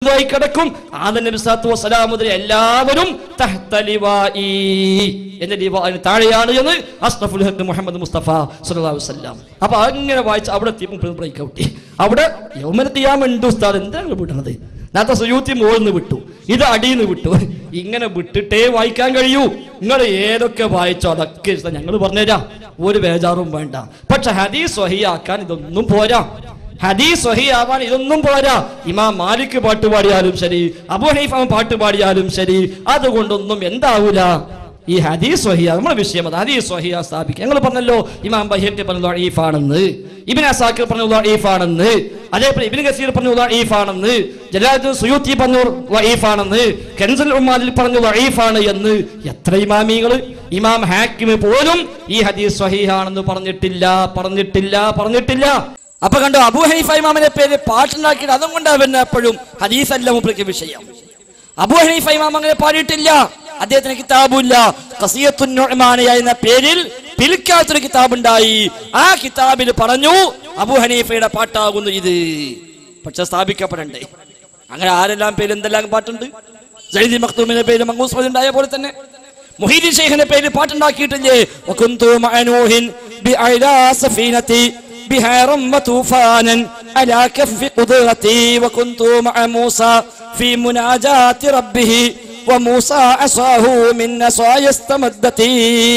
ായി കിടക്കും ആദം നബി സല്ലല്ലാഹു അലൈഹി വസല്ലം മുതൽ എല്ലാവരും തഹ്ത ലിവാഇ എന്റെ ലിവാഇന് താഴെയാണ് എന്ന് അസ്റഫുൽ ഹഖ് മുഹമ്മദ് മുസ്തഫ സല്ലല്ലാഹു അലൈഹി വസല്ലം അപ്പൊ അങ്ങനെ വായിച്ച് അവിടെ എത്തിയപ്പോൾ ബ്രേക്ക് ഔട്ട് അവിടെ യൗമൽ ഖിയാമ ഉണ്ട് ഉസ്താദ് എന്താണ് വിട്ടണത് നേരത്തെ സുയൂത്തി മോളിന്ന് വിട്ടു ഇത് അടിയിന്ന് വിട്ടു ഇങ്ങനെ വിട്ടിട്ടേ വായിക്കാൻ കഴിയൂ നിങ്ങൾ ഏതൊക്കെ വായിച്ചോ അതൊക്കെ ഞങ്ങൾ പറഞ്ഞുതരാം ഒരു ബേജാറും വേണ്ട പക്ഷെ ഹദീസ് വഹിയാക്കാൻ ഇതൊന്നും പോരാ ഹദീസ് സ്വഹിയാവാൻ ഇതൊന്നും പോരാ ഇമാം മാലിക് പാട്ട് പാടിയാലും ശരി അബു ഹനീഫ പാട്ട് പാടിയാലും ശരി അതുകൊണ്ടൊന്നും എന്താവൂല ഈ ഹദീസ് സ്വഹിയ നമ്മുടെ വിഷയം അത് ഹദീസ് സ്വഹിയ സ്ഥാപിക്കുക ഞങ്ങൾ പറഞ്ഞല്ലോ ഇമാം ബഹിർക്ക് പറഞ്ഞു ഈഫാണെന്ന് ഇബിൻ അസാക്കിർ പറഞ്ഞു ഈഫാണെന്ന് അതേപോലെ ഇബിൻ ഗസീർ പറഞ്ഞു ഈഫാണെന്ന് ജലാദ് സുയൂത്തി പറഞ്ഞു ഈഫാണെന്ന് കെൻസൽ ഉമ്മാദിൽ പറഞ്ഞു ഈഫാണ് എന്ന് എത്ര ഇമാമികൾ ഇമാം ഹാക്കിമ് പോലും ഈ ഹദീസ് സ്വഹീഹാണെന്ന് പറഞ്ഞിട്ടില്ല പറഞ്ഞിട്ടില്ല പറഞ്ഞിട്ടില്ല അപ്പൊ കണ്ടോ അബൂ ഹനീഫ ഇമാമിനെ പേര് പാട്ടുണ്ടാക്കിയിട്ട് അതും കൊണ്ടാ പിന്നെ എപ്പോഴും ഹദീസല്ല മുപ്രയ്ക്ക് വിഷയം അബൂ ഹനീഫ ഇമാം അങ്ങനെ പാടിയിട്ടില്ല അദ്ദേഹത്തിന് കിതാബുമില്ല ഖസിയത്തുൻ നുഅ്മാനിയ എന്ന പേരിൽ പിൽക്കാത്തൊരു കിതാബ് ഉണ്ടായി ആ കിതാബിൽ പറഞ്ഞു അബൂ ഹനീഫയുടെ പാട്ടാകുന്നു ഇത് പക്ഷെ സ്ഥാപിക്കപ്പെടണ്ടേ അങ്ങനെ ആരെല്ലാം പേര് എന്തെല്ലാം പാട്ടുണ്ട് സൈദി മഖ്തൂമിന്റെ പേര് മങ്കൂസ് ഉണ്ടായ പോലെ തന്നെ മുഹീദ്ദീൻ ഷെയ്ഖിന്റെ പേര് പാട്ടുണ്ടാക്കിയിട്ടില്ലേ വകുന്തു മഅനൂഹിൻ ബിഅലാ സഫീനതി بهارا وطوفانا على كف قدرتي وكنت مع موسى في مناجاة ربه وموسى عصاه من عصاي استمدتي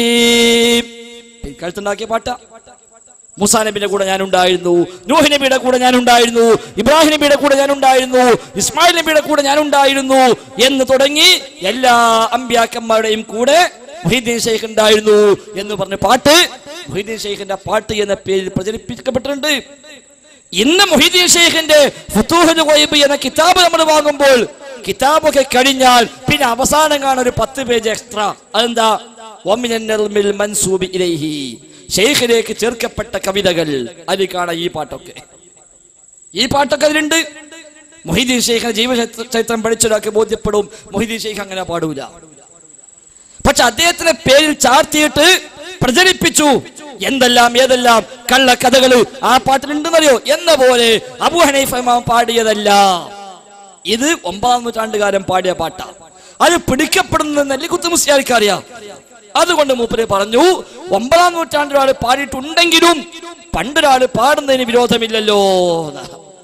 പിൽക്കാലത്തുണ്ടാക്കിയ പാട്ട മുസാ നബിയുടെ കൂടെ ഞാൻ ഉണ്ടായിരുന്നു നൂഹ് നബിയുടെ കൂടെ ഞാൻ ഉണ്ടായിരുന്നു ഇബ്രാഹിം നബിയുടെ കൂടെ ഞാൻ ഉണ്ടായിരുന്നു ഇസ്മായിൽ നബിയുടെ കൂടെ ഞാൻ ഉണ്ടായിരുന്നു എന്ന് തുടങ്ങി എല്ലാ അമ്പ്യാക്കന്മാരുടെയും കൂടെ മുഹീദ്ദീൻ ഷെയ്ഖ് ഉണ്ടായിരുന്നു എന്ന് പറഞ്ഞ പാട്ട് മുഹീദ്ദീൻ ഷെയ്ഖിന്റെ പാട്ട് എന്ന പേരിൽ പ്രചരിപ്പിക്കപ്പെട്ടിട്ടുണ്ട് ഇന്ന് മുഹീദ്ദീൻ ഷെയ്ഖിന്റെ ഫുത്തൂഹുൽ ഗൈബ് എന്ന കിതാബ് നമ്മൾ വാങ്ങുമ്പോൾ കിതാബൊക്കെ കഴിഞ്ഞാൽ പിന്നെ അവസാനം കാണാൻ ഒരു പത്ത് പേജ് എക്സ്ട്രാ അതെന്താ വമിനൽ നർമിൽ മൻസൂബി ഇലൈഹി ഷെയ്ഖിലേക്ക് ചേർക്കപ്പെട്ട കവിതകൾ അതിൽ കാണാം ഈ പാട്ടൊക്കെ ഈ പാട്ടൊക്കെ അതിലുണ്ട് മൊഹീദ്ദീൻ ഷെയ്ഖിന്റെ ജീവചരിത്രം പഠിച്ചൊരാൾക്ക് ബോധ്യപ്പെടും മൊഹീദ്ദീൻ ഷെയ്ഖ് അങ്ങനെ പാടൂല പക്ഷെ അദ്ദേഹത്തിന്റെ പേരിൽ ചാർത്തിയിട്ട് പ്രചരിപ്പിച്ചു എന്തെല്ലാം ഏതെല്ലാം കള്ള കഥകള് ആ പാട്ടിലുണ്ടെന്നറിയോ എന്ന പോലെ അബു ഹനീഫ ഇമാം പാടിയതല്ല ഇത് ഒമ്പതാം നൂറ്റാണ്ടുകാരൻ പാടിയ പാട്ടാ അത് പിടിക്കപ്പെടുന്നതെന്നല്ലേ കുത്തുമുസ്യാർക്ക് അറിയാം അതുകൊണ്ട് മൂപ്പര് പറഞ്ഞു ഒമ്പതാം നൂറ്റാണ്ടിലൊരാൾ പാടിയിട്ടുണ്ടെങ്കിലും പണ്ടൊരാള് പാടുന്നതിന് വിരോധമില്ലല്ലോ എന്ന്.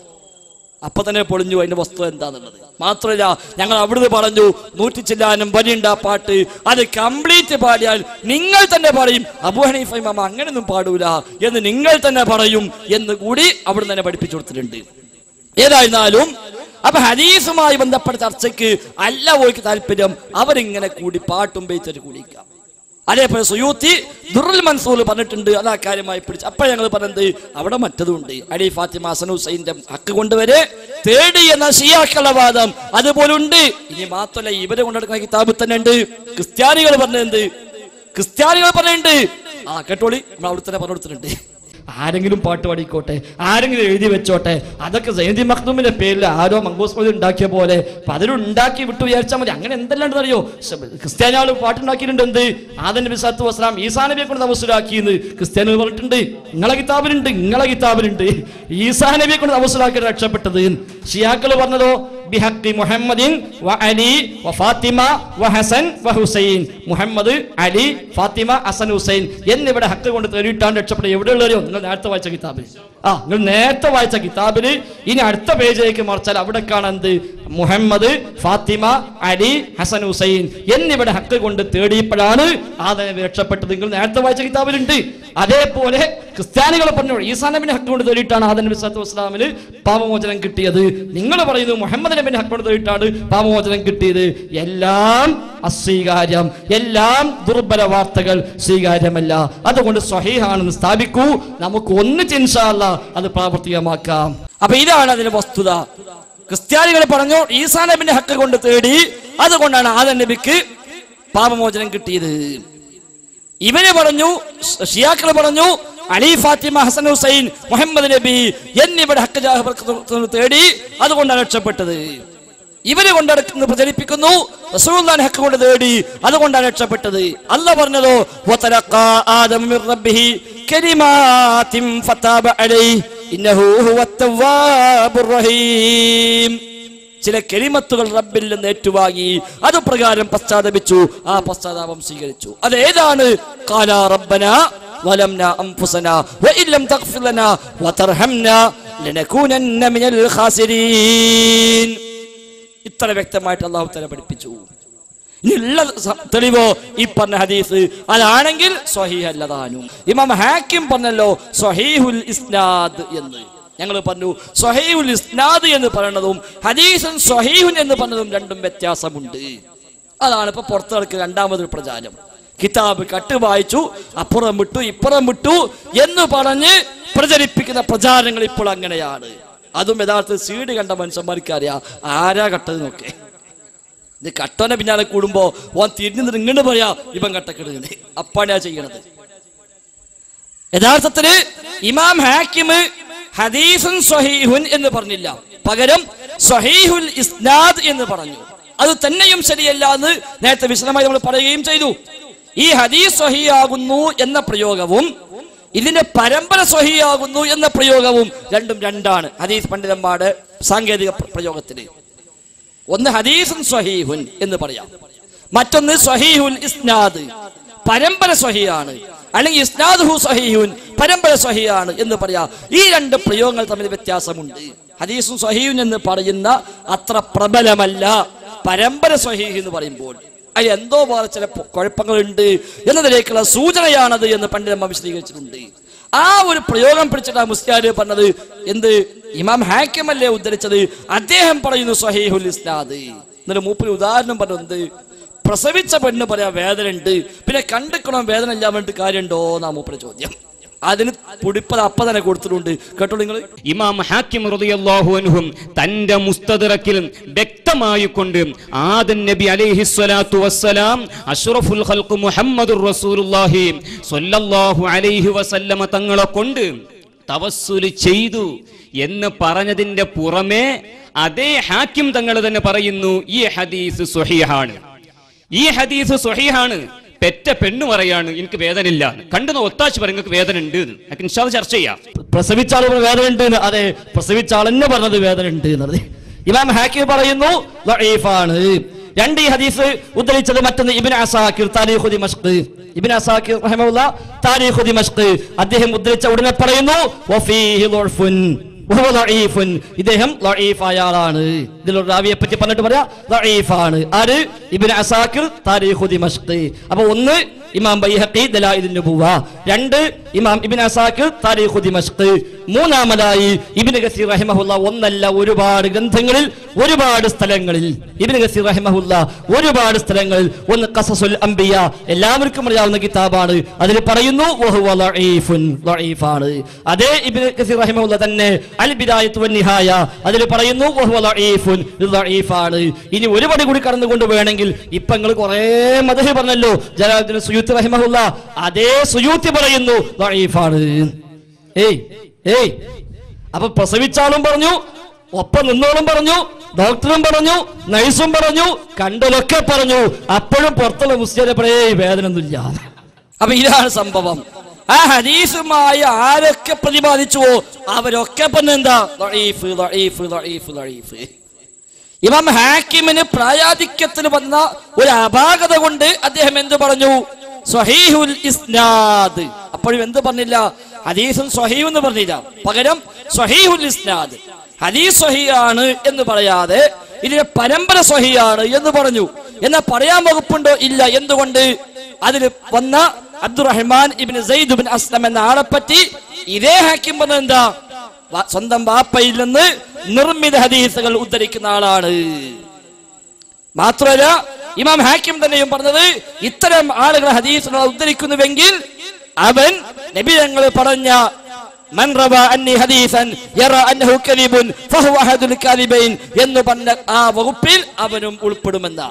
അപ്പൊ തന്നെ പൊളിഞ്ഞു അതിന്റെ വസ്തു എന്താന്നുള്ളത് മാത്രമല്ല ഞങ്ങൾ അവിടുന്ന് പറഞ്ഞു നൂറ്റി ചെല്ലാനും വരിയുണ്ട് ആ പാട്ട് അത് കംപ്ലീറ്റ് പാടിയാൽ നിങ്ങൾ തന്നെ പറയും അബു ഹനീഫ ഇമാമ അങ്ങനെയൊന്നും പാടൂല എന്ന് നിങ്ങൾ തന്നെ പറയും എന്ന് കൂടി അവിടുന്ന് തന്നെ പഠിപ്പിച്ചു കൊടുത്തിട്ടുണ്ട് ഏതായിരുന്നാലും അപ്പൊ ഹദീസുമായി ബന്ധപ്പെട്ട ചർച്ചയ്ക്ക് അല്ല ഓർക്ക് താല്പര്യം അവരിങ്ങനെ കൂടി പാട്ടും ബെയ്ത്തര് കൂടിക്കാം അതേപോലെ സുയൂത്തി ദുറുൽ മൻസൂർ പറഞ്ഞിട്ടുണ്ട് അത് ആ കാര്യമായി പിടിച്ച് അപ്പൊ ഞങ്ങൾ പറഞ്ഞത് അവിടെ മറ്റതുണ്ട് അലി ഫാത്തിമ ഹസൻ ഹുസൈന്റെ ഹക്ക് കൊണ്ടുവരെ തേടി എന്ന ഷിയാക്കളുടെ വാദം അതുപോലുണ്ട് ഇനി മാത്രമല്ല ഇവരെ കൊണ്ടെടുക്കുന്ന കിതാബ് തന്നെ ഉണ്ട് ക്രിസ്ത്യാനികൾ പറഞ്ഞത് ക്രിസ്ത്യാനികൾ പറഞ്ഞിട്ടുണ്ട് ആ കേട്ടോളി നമ്മൾ അവിടെ തന്നെ പറഞ്ഞു കൊടുത്തിട്ടുണ്ട് ആരെങ്കിലും പാട്ട് പാടിക്കോട്ടെ ആരെങ്കിലും എഴുതി വെച്ചോട്ടെ അതൊക്കെ സൈദി മഖ്ദൂമിന്റെ പേരിൽ ആരോ മങ്കൂസ് മോദി ഉണ്ടാക്കിയ പോലെ പലരും ഉണ്ടാക്കി വിട്ടു വിചാരിച്ചാൽ മതി അങ്ങനെ എന്തെല്ലാം ഉണ്ടെന്ന് അറിയോ ക്രിസ്ത്യാനികൾ പാട്ടുണ്ടാക്കിയിട്ടുണ്ട് എന്ത് ആദൻ നബി സത്തു വസ്ലാം ഈസാ നബിയെ കൊണ്ട് തമസ്സുലാക്കിയെന്ന് ക്രിസ്ത്യാനികൾ പറഞ്ഞിട്ടുണ്ട് നിങ്ങളെ കിതാബിലുണ്ട് നിങ്ങളെ കിതാബിലുണ്ട് ഈസാ നബിയെ കൊണ്ട് തമസ്സുലാക്കി രക്ഷപ്പെട്ടത് ഷിയാക്കൾ പറഞ്ഞതോ ബിഹക്കി മുഹമ്മദിൻ വ അലി വ ഫാത്തിമ വ ഹസൻ വ ഹുസൈൻ മുഹമ്മദ് അലി ഫാത്തിമ ഹസൻ ഹുസൈൻ എന്നിവിടെ ഹക്ക് കൊണ്ട് തേടിയിട്ടാണ് രക്ഷപ്പെട്ടത് എവിടെയുള്ളവരോ നിങ്ങൾ നേരത്തെ വായിച്ച കിതാബിൽ ആ നിങ്ങൾ നേരത്തെ വായിച്ച കിതാബിൽ ഇനി അടുത്ത പേജിലേക്ക് മറിച്ചാൽ അവിടെ കാണാൻ മുഹമ്മദ് ഫാത്തിമ അലി ഹസൻ ഹുസൈൻ എന്നിവിടെ ഹക്ക് കൊണ്ട് തേടിയപ്പോഴാണ് ആദനബി രക്ഷപ്പെട്ടത് നിങ്ങൾ നേരത്തെ വായിച്ച കിതാബിലുണ്ട് അതേപോലെ ക്രിസ്ത്യാനികൾ പറഞ്ഞു ഈസാ നബിന്റെ ഹക്ക് കൊണ്ട് തേടിയിട്ടാണ് ആദൻ നബി സത്തു വസ്ലാമിന് പാപമോചനം കിട്ടിയത് നിങ്ങൾ പറയുന്നു മുഹമ്മദ് നബിന്റെ ഹക്ക് കൊണ്ട് തേടിയിട്ടാണ് പാപമോചനം കിട്ടിയത് എല്ലാം അസ്വീകാര്യം എല്ലാം ദുർബല വാർത്തകൾ സ്വീകാര്യമല്ല അതുകൊണ്ട് സ്വഹീഹാണെന്ന് സ്ഥാപിക്കൂ നമുക്ക് ഒന്നിച്ച് ഇൻഷാല്ല അത് പ്രാവർത്തികമാക്കാം അപ്പൊ ഇതാണ് അതിന്റെ വസ്തുത ക്രിസ്ത്യാനികൾ പറഞ്ഞു ഈസാ നബിന്റെ ഹക്ക് കൊണ്ട് തേടി അതുകൊണ്ടാണ് ആദൻ നബിക്ക് പാപമോചനം കിട്ടിയത് ഇവര് പറഞ്ഞു ഷിയാക്കൾ പറഞ്ഞു അലി ഫാത്തിമ ഹസൻ ഹുസൈൻ മുഹമ്മദ് നബി എന്നിവരുടെ ഹക്ക് ജാഹ് ബർക്കത്ത് തേടി അതുകൊണ്ടാണ് രക്ഷപ്പെട്ടത് ഇവര് കൊണ്ടെടുക്കുന്ന പ്രചരിപ്പിക്കുന്നു റസൂലുള്ളാഹിന്റെ ഹക്ക് കൊണ്ട് തേടി അതുകൊണ്ടാണ് രക്ഷപ്പെട്ടത് അല്ല പറഞ്ഞതോ വതലഖാ ആദമു മിർ റബ്ബിഹി കലിമാതിൻ ഫതാബ അലൈഹി ഇന്നഹു ഹുവ തവ്വാബുർ റഹീം ചില കെളിമത്തുകൾ റബ്ബിൽ നിന്ന് ഏറ്റുവാങ്ങി അത് പ്രകാരം പശ്ചാത്തപിച്ചു ആ പശ്ചാത്താപം സ്വീകരിച്ചു അത് ഏതാണ് കാലാ റബ്ബന ظلمنا أنفسنا وإن لم تغفر لنا وترحمنا لنكونن من الخاسرين ഇത്ര വ്യക്തമായിട്ട് അള്ളാഹു തല പഠിപ്പിച്ചു ഇനിയുള്ള സ- തെളിവോ ഈ പറഞ്ഞ ഹദീസ് അതാണെങ്കിൽ സ്വഹീഹ് അല്ലതാനും ഇമാം ഹാക്കിം പറഞ്ഞല്ലോ സ്വഹീഹുൽ ഇസ്നാദ് എന്ന് ഞങ്ങൾ പറഞ്ഞു സ്വഹീഹുൽ ഇസ്നാദ് എന്ന് പറയുന്നതും ഹദീസും സ്വഹീഹുൻ എന്ന് പറഞ്ഞതും രണ്ടും വ്യത്യാസമുണ്ട് അതാണ് ഇപ്പൊ പുറത്തു നടക്കുന്ന രണ്ടാമതൊരു പ്രചാരം കിതാബ് കട്ട് വായിച്ചു അപ്പുറം വിട്ടു ഇപ്പുറം വിട്ടു എന്ന് പറഞ്ഞ് പ്രചരിപ്പിക്കുന്ന പ്രചാരങ്ങൾ ഇപ്പോൾ അങ്ങനെയാണ് അതും യഥാർത്ഥ സീഡ് കണ്ട മനുഷ്യന്മാർക്ക് അറിയാം ആരാ കട്ടത് നോക്കേ ഇത് കട്ടോനെ പിന്നാലെ കൂടുമ്പോ ഓൻ തിരിഞ്ഞു നിന്ന് ഇങ്ങോട്ട് പറയാ ഇവൻ കട്ടക്കെടുക്കുന്നത് അപ്പാണ് ചെയ്യണത് യഥാർത്ഥത്തില് ഇമാം ഹാക്കിമ് ഹദീസുൻ സ്വഹീഹുൻ എന്ന് പറഞ്ഞില്ല പകരം സ്വഹീഹുൽ ഇസ്നാദ് എന്ന് പറഞ്ഞു അത് തന്നെയും ശരിയല്ല എന്ന് നേരത്തെ വിശദമായി നമ്മൾ പറയുകയും ചെയ്തു ഈ ഹദീസ് സ്വഹിയാകുന്നു എന്ന പ്രയോഗവും ഇതിന്റെ പരമ്പര സ്വഹിയാകുന്നു എന്ന പ്രയോഗവും രണ്ടും രണ്ടാണ് ഹദീസ് പണ്ഡിതന്മാരുടെ സാങ്കേതിക പ്ര- പ്രയോഗത്തിന് ഒന്ന് ഹദീസുൻ സ്വഹീഹുൻ എന്ന് പറയാം മറ്റൊന്ന് സ്വഹീഹുൽ ഇസ്നാദ് പരമ്പര സ്വഹിയാണ് അല്ലെങ്കിൽ ഇസ്നാദുഹു സ്വഹീഹുൻ പരമ്പര സ്വഹിയാണ് എന്ന് പറയാം ഈ രണ്ട് പ്രയോഗങ്ങൾ തമ്മിൽ വ്യത്യാസമുണ്ട് ഹദീസും സ്വഹീഹുൻ എന്ന് പറയുന്ന അത്ര പ്രബലമല്ല പരമ്പര സ്വഹീഹ് എന്ന് പറയുമ്പോൾ അതിൽ എന്തോ പോലെ ചില പൊ- കുഴപ്പങ്ങളുണ്ട് എന്നതിലേക്കുള്ള സൂചനയാണത് എന്ന് പണ്ഡിതന്മാർ വിശദീകരിച്ചിട്ടുണ്ട് ആ ഒരു പ്രയോഗം പിടിച്ചിട്ടാണ് മുസ്ലിയാർ പറഞ്ഞത് എന്ത് ഇമാം ഹാക്കിമല്ലേ ഉദ്ധരിച്ചത് അദ്ദേഹം പറയുന്നു സ്വഹീഹുൽ ഇസ്നാദ് എന്നിട്ട് മൂപ്പിന് ഉദാഹരണം പറഞ്ഞത് പ്രസവിച്ച പെണ്ണ് പറയാ വേദന ഉണ്ട് പിന്നെ കണ്ടിക്കണം വേദന ഇല്ലാൻ വേണ്ടി കാര്യമുണ്ടോ എന്നാ മൂപ്പിന്റെ ചോദ്യം അതിന് പുടിപ്പത് അപ്പ തന്നെ കൊടുത്തിട്ടുണ്ട് കേട്ടോ നിങ്ങൾ ഇമാം ഹാക്കിം റളിയല്ലാഹു അൻഹും തന്റെ മുസ്തദറക്കിൽ വ്യക്തമായി കൊണ്ട് ആദൻ നബി അലൈഹി സ്വലാത്തു വസ്സലാം അഷ്റഫുൽ ഖൽഖ് മുഹമ്മദുർ റസൂലുള്ളാഹി സ്വല്ലല്ലാഹു അലൈഹി വസല്ലമ തങ്ങളെ കൊണ്ട് തവസ്സുൽ ചെയ്തു എന്ന് പറഞ്ഞതിന്റെ പുറമെ അതേ ഹാക്കിം തങ്ങൾ തന്നെ പറയുന്നു ഈ ഹദീസ് സ്വഹീഹാണ് ഈ ഹദീസ് സ്വഹീഹാണ് പെറ്റ പെണ്ണു പറയാണ് എനിക്ക് വേദന ഇല്ല കണ്ടു ഒത്താച്ച് പറയും നിങ്ങൾക്ക് വേദന ഉണ്ട് എന്ന്. നമുക്ക് ഇൻഷാ അല്ലാ ചർച്ച ചെയ്യാം പ്രസവിച്ച ആൾ വേദന ഉണ്ട് എന്ന്. അതെ പ്രസവിച്ച ആൾ തന്നെ പറഞ്ഞത് വേദന ഉണ്ട് എന്നത് ഇമാം ഹാക്കിം പറയുന്നു ലഈഫാണ് രണ്ട് ഈ ഹദീസ് ഉദ്ധരിച്ചത് മറ്റൊന്ന് ഇബിൻ അസാക്കിർ താരീഖു ദിമഷ്ക് ഇബിൻ അസാക്കിർ റഹിമഹുല്ല താരീഖു ദിമഷ്ക് അദ്ദേഹം ഉദ്ധരിച്ച ഉടനെ പറയുന്നു വഫീഹി ളുർഫുൻ വഹുവ ലഈഫുൻ. ഇദ്ദേഹം ലഈഫായ ആളാണ് ഇതിലൊരു റാവിയെ പറ്റി പറഞ്ഞിട്ട് പറയാ ലഈഫാണ് ആര് ഇബിൻ അസാക്കിർ താരീഖു ദിമഷ്ക് അപ്പൊ ഒന്ന് ഇമാം ബൈഹഖി ദലായിലുൻ നുബുവ രണ്ട് ഇമാം ഇബ്ൻ അസാക്കിർ താരീഖു ദിമഷ്ക് മൂന്നാമതായി ഇബ്നു ഗസീർ റഹിമഹുല്ല ഒന്നല്ല ഒരുപാട് ഗ്രന്ഥങ്ങളിൽ ഒരുപാട് സ്ഥലങ്ങളിൽ ഇബ്നു ഗസീർ റഹിമഹുല്ല ഒരുപാട് സ്ഥലങ്ങളിൽ ഒന്ന് ഖസസുൽ അംബിയ എല്ലാവർക്കും അറിയാവുന്ന കിതാബാണ് അതിൽ പറയുന്നു വഹുവ ലഈഫുൻ ലഈഫാണ് അതേ ഇബ്നു ഗസീർ റഹിമഹുല്ല തന്നെ അൽ ബിദായത്തു വൻ നിഹായ അതിൽ പറയുന്നു വഹുവ ലഈഫുൻ ഇത് ലഈഫാണ് ഇനി ഒരുപടി കൂടി കടന്നുകൊണ്ട് വേണമെങ്കിൽ ഇപ്പൊ നിങ്ങൾ കുറേ മദഹ് പറഞ്ഞല്ലോ ജലാലുദ്ദീൻ സുയൂത്തി റഹിമഹുല്ല അതേ സുയൂത്തി പറയുന്നു ലഈഫാണ് ഏയ് ഏയ് അപ്പൊ പ്രസവിച്ചാളും പറഞ്ഞു ഒപ്പം നിന്നോളും പറഞ്ഞു ഡോക്ടറും പറഞ്ഞു നഴ്സും പറഞ്ഞു കണ്ടലൊക്കെ പറഞ്ഞു അപ്പോഴും പുറത്തുള്ള മുസ്ലിം പറയേ വേദന ഒന്നുമില്ല അപ്പൊ ഇതാണ് സംഭവം ആ ഹദീസുമായി ആരൊക്കെ പ്രതിപാദിച്ചുവോ അവരൊക്കെ പറഞ്ഞെന്താ ലഈഫ്, ലഈഫ്, ലഈഫ്, ലഈഫ്. ഇമാം ഹാക്കിമിന് പ്രായാധിക്യത്തിന് വന്ന ഒരു അപാകത കൊണ്ട് അദ്ദേഹം എന്ത് പറഞ്ഞു സ്വഹീഹുൽ ഇസ്നാദ് അപ്പോഴും എന്ത് പറഞ്ഞില്ല ഹദീസും സ്വഹീഹ് എന്ന് പറഞ്ഞില്ല പകരം സ്വഹീഹുൽ ഇസ്നാദ് ഹദീസ് സ്വഹിയാണ് എന്ന് പറയാതെ ഇതിന്റെ പരമ്പര സ്വഹിയാണ് എന്ന് പറഞ്ഞു എന്നാൽ പറയാൻ വകുപ്പുണ്ടോ ഇല്ല എന്തുകൊണ്ട് അതിൽ വന്ന Abdurrahman Ibn Zaid bin Aslam എന്ന ആളെ പറ്റി ഇതേ ഹാക്കിം പറഞ്ഞത് എന്താ വ- സ്വന്തം വാപ്പയിൽ നിന്ന് നിർമ്മിത ഹദീസുകൾ ഉദ്ധരിക്കുന്ന ആളാണ് മാത്രമല്ല ഇമാം ഹാക്കിം തന്നെയും പറഞ്ഞത് ഇത്തരം ആളുകൾ ഹദീസുകൾ ഉദ്ധരിക്കുന്നുവെങ്കിൽ അവൻ നബി ഞങ്ങൾ പറഞ്ഞ മൻ റവ അന്നി ഹദീസൻ യറ അന്നഹു കലിബുൻ ഫഹുവ അഹദുൽ കാലിബൈൻ എന്ന് പറഞ്ഞ ആ വകുപ്പിൽ അവനും ഉൾപ്പെടുമെന്ന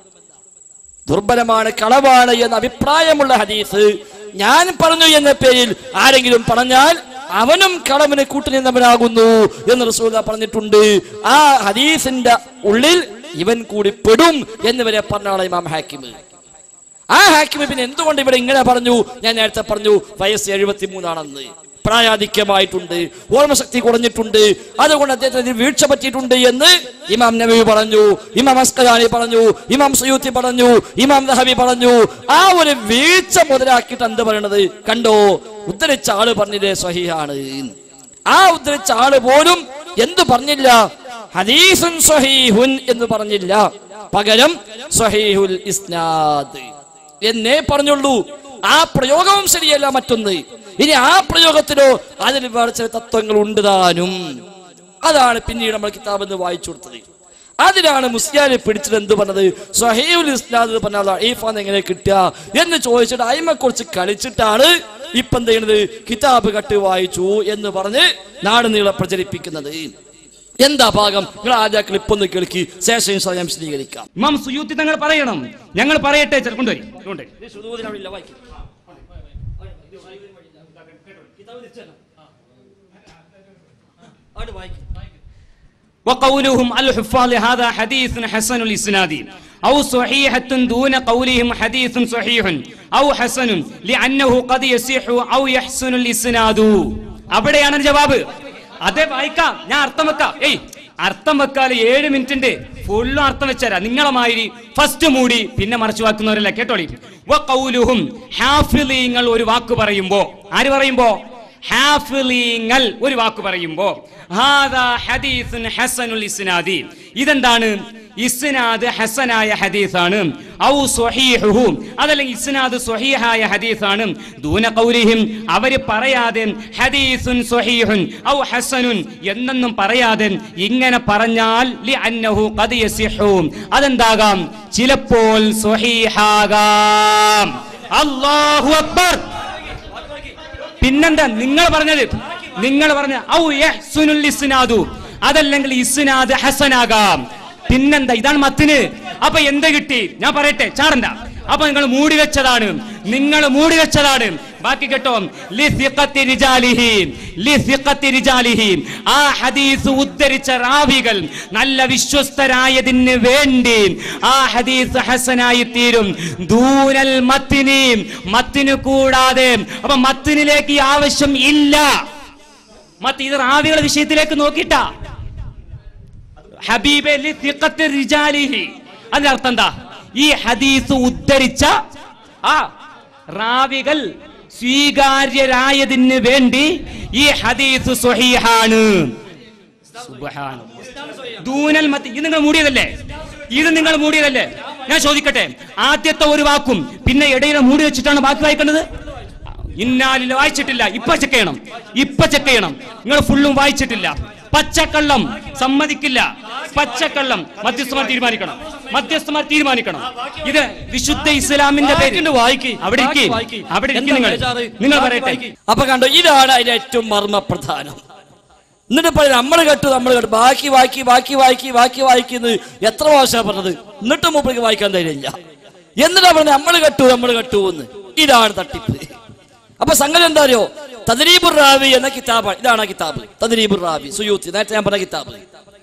ദുർബലമാണ് കളവാണ് എന്ന അഭിപ്രായമുള്ള ഹദീസ് ഞാൻ പറഞ്ഞു എന്ന പേരിൽ ആരെങ്കിലും പറഞ്ഞാൽ അവനും കളവിന് കൂട്ടുനിന്നവനാകുന്നു എന്ന് റസൂല പറഞ്ഞിട്ടുണ്ട് ആ ഹദീസിന്റെ ഉള്ളിൽ ഇവൻ കൂടി പെടും എന്ന് വരെ പറഞ്ഞാണ് ഇമാം ഹാക്കിം ആ ഹാക്കിം പിന്നെ എന്തുകൊണ്ട് ഇവിടെ ഇങ്ങനെ പറഞ്ഞു ഞാൻ നേരത്തെ പറഞ്ഞു വയസ്സ് എഴുപത്തി മൂന്നാണെന്ന് പ്രായാധിക്യമായിട്ടുണ്ട് ഓർമ്മശക്തി കുറഞ്ഞിട്ടുണ്ട് അതുകൊണ്ട് അദ്ദേഹത്തിന് വീഴ്ച പറ്റിയിട്ടുണ്ട് എന്ന് ഇമാം നബി പറഞ്ഞു ഇമാം അസ്കലാനി പറഞ്ഞു ഇമാം സയൂത്തി പറഞ്ഞു ഇമാം ദഹബി പറഞ്ഞു ആ ഒരു വീഴ്ച മുതലാക്കിയിട്ട് എന്ത് പറയണത് കണ്ടോ ഉദ്ധരിച്ച ആള് പറഞ്ഞില്ലേ സ്വഹിയാണ് ആ ഉദ്ധരിച്ച ആള് പോലും എന്ത് പറഞ്ഞില്ല ഹദീസുൻ സ്വഹീഹുൻ എന്ന് പറഞ്ഞില്ല പകരം സ്വഹീഹുൽ ഇസ്നാദ് എന്നേ പറഞ്ഞുള്ളൂ ആ പ്രയോഗവും ശരിയല്ല മറ്റൊന്ന് ഇനി ആ പ്രയോഗത്തിലോ അതിൽ വേറെ ചില തത്വങ്ങൾ ഉണ്ട് താനും അതാണ് പിന്നീട് നമ്മൾ കിതാബ് എന്ന് വായിച്ചു കൊടുത്തത് അതിലാണ് മുസ്ലിയാനെ പിടിച്ചിട്ട് എന്ത് പറഞ്ഞത് സഹീഉൽ ഇസ്ലാദ് എന്ന് പറഞ്ഞാൽ ഈഫാന്ന് എങ്ങനെ കിട്ടുക എന്ന് ചോദിച്ചിട്ട് അയിമക്കുറിച്ച് കളിച്ചിട്ടാണ് ഇപ്പൊ എന്ത് ചെയ്യുന്നത് കിതാബ് കട്ട് വായിച്ചു എന്ന് പറഞ്ഞ് നാട് നീളെ പ്രചരിപ്പിക്കുന്നത് എന്താ ഭാഗം നിങ്ങൾ ആദ്യ ക്ലിപ്പ് ഒന്ന് കേൾക്കി ശേഷം ഇൻഷാ ഞാൻ വിശദീകരിക്കാം ഇമാം സുയൂത്തി തങ്ങൾ പറയണം ഞങ്ങൾ പറയട്ടെ ചെറു കൊണ്ടുവരി കൊണ്ടുവരി وقولهم الحفاظ هذا حديث حسن الإسناد أو صحيحة دون قولهم حديث صحيح أو حسن لأنه قد يصح أو يحسن الإسناد അവിടെയാണ് ജവാബ് അതെ വായിക്കാം ഞാൻ അർത്ഥം വെക്കാം ഏയ് അർത്ഥം വെക്കാല് ഏഴ് മിനിറ്റിന്റെ ഫുള്ളും അർത്ഥം വെച്ചാരാ നിങ്ങളെ മാതിരി ഫസ്റ്റ് മൂടി പിന്നെ മറച്ചു വാക്കുന്നവരല്ല കേട്ടോളി വ കൗലുഹും ഹാഫിലീങ്ങൾ ഒരു വാക്ക് പറയുമ്പോ ആര് പറയുമ്പോ ഹാഫിലീങ്ങൾ ഒരു വാക്ക് പറയുമ്പോ ഹാദാ ഹദീസുൻ ഹസനുൽ ഇസ്നാദി ഇതെന്താണ് ഇസ്നാദ് ഹസനായ ഹദീസാണ് ഔ സ്വഹീഹുഹു അതല്ലെങ്കിൽ ഇസ്നാദ് സ്വഹീഹായ ഹദീസാണ് ദൂന ഖൗലിഹിം അവര് പറയാതെ ഹദീസുൻ സ്വഹീഹുൻ ഔ ഹസനുൻ എന്നൊന്നും പറയാതെ ഇങ്ങനെ പറഞ്ഞാൽ ലി അന്നഹു ഖദ് യസിഹു അതെന്താകാം ചിലപ്പോൾ സ്വഹീഹാകാം അല്ലാഹു അക്ബർ പിന്നെന്താ നിങ്ങൾ പറഞ്ഞത് നിങ്ങൾ പറഞ്ഞ ഔ യഹ്സുനുൽ ഇസ്നാദു അതല്ലെങ്കിൽ ഇസ്നാദ് ഹസനാകാം പിന്നെന്താ ഇതാണ് മത്തിന് അപ്പൊ എന്ത് കിട്ടി ഞാൻ പറയട്ടെ ചാടണ്ട അപ്പൊ നിങ്ങൾ മൂടി വെച്ചതാണ് നിങ്ങൾ മൂടി വെച്ചതാണ് ബാക്കി കേട്ടോ ലിസിഖത്തി റിജാലിഹി ലിസിഖത്തി റിജാലിഹി ആ ഹദീസ് ഉദ്ധരിച്ച റാവികൾ നല്ല വിശ്വസ്തരായതിന് വേണ്ടി ആ ഹദീസ് ഹസനായി തീരും ദൂനൽ മത്തിന് മത്തിന് കൂടാതെ അപ്പൊ മത്തിനിലേക്ക് ഈ ആവശ്യം ഇല്ല മത്ത് ഇത് റാവികളുടെ വിഷയത്തിലേക്ക് നോക്കിട്ടാ ഹബീബെ ലിസിഖത്തി റിജാലിഹി അതിന്റെ അർത്ഥം എന്താ ഈ ഹദീസ് ഉദ്ധരിച്ച ആ റാവികൾ സ്വീകാര്യരായതിന് വേണ്ടി ഈ ഹദീസ് സ്വഹീഹാണ് സുബ്ഹാനല്ലാഹ്. ദൂനൽ മത്തി ഇത് നിങ്ങൾ മൂടിയതല്ലേ ഇത് നിങ്ങൾ മൂടിയതല്ലേ ഞാൻ ചോദിക്കട്ടെ ആദ്യത്തെ ഒരു വാക്കും പിന്നെ ഇടയിലെ മൂടി വെച്ചിട്ടാണ് ബാക്കി വായിക്കേണ്ടത് ഇന്നാലില്ല വായിച്ചിട്ടില്ല ഇപ്പൊ ചെക്ക് ചെയ്യണം ഇപ്പൊ ചെക്ക് ചെയ്യണം നിങ്ങൾ ഫുള്ളും വായിച്ചിട്ടില്ല പച്ചക്കള്ളം സമ്മതിക്കില്ല പച്ചക്കള്ളം മധ്യസ്ഥമാർ തീരുമാനിക്കണം മധ്യസ്ഥമാർ തീരുമാനിക്കണം ഇത് വിശുദ്ധ ഇസ്ലാമിന്റെ പേര് വായിക്ക് അവിടെ ഇരിക്ക്. വായിക്ക്. അവിടെ ഇരിക്ക് എന്താ നിങ്ങൾ ബേജാറ്? നിങ്ങൾ ബാക്കി പറയട്ടെ വായിക്ക്. അപ്പൊ കണ്ടോ ഇതാണ് അതിന്റെ ഏറ്റവും മർമ്മപ്രധാനം എന്നിട്ട് പറയും നമ്മൾ കേട്ടു നമ്മൾ കേട്ടു ബാക്കി വായിക്കി ബാക്കി വായിക്കി ബാക്കി വായിക്കുന്നു എത്ര പ്രാവശ്യമാണ് പറഞ്ഞത് എന്നിട്ടും മൂപ്പർക്ക് വായിക്കാൻ ധൈര്യമില്ല എന്നിട്ടാ പറഞ്ഞത് നമ്മൾ കേട്ടു നമ്മൾ കേട്ടു എന്ന് ഇതാണ് തട്ടിപ്പ് അപ്പൊ സംഗതി എന്താ അറിയോ തദ്രീബുർ റാവി എന്ന കിതാബാണ് ഇതാണ് ആ കിതാബ് തദ്രീബുർ റാവി സുയൂത്തി നേരത്തെ ഞാൻ പറഞ്ഞ കിതാബ്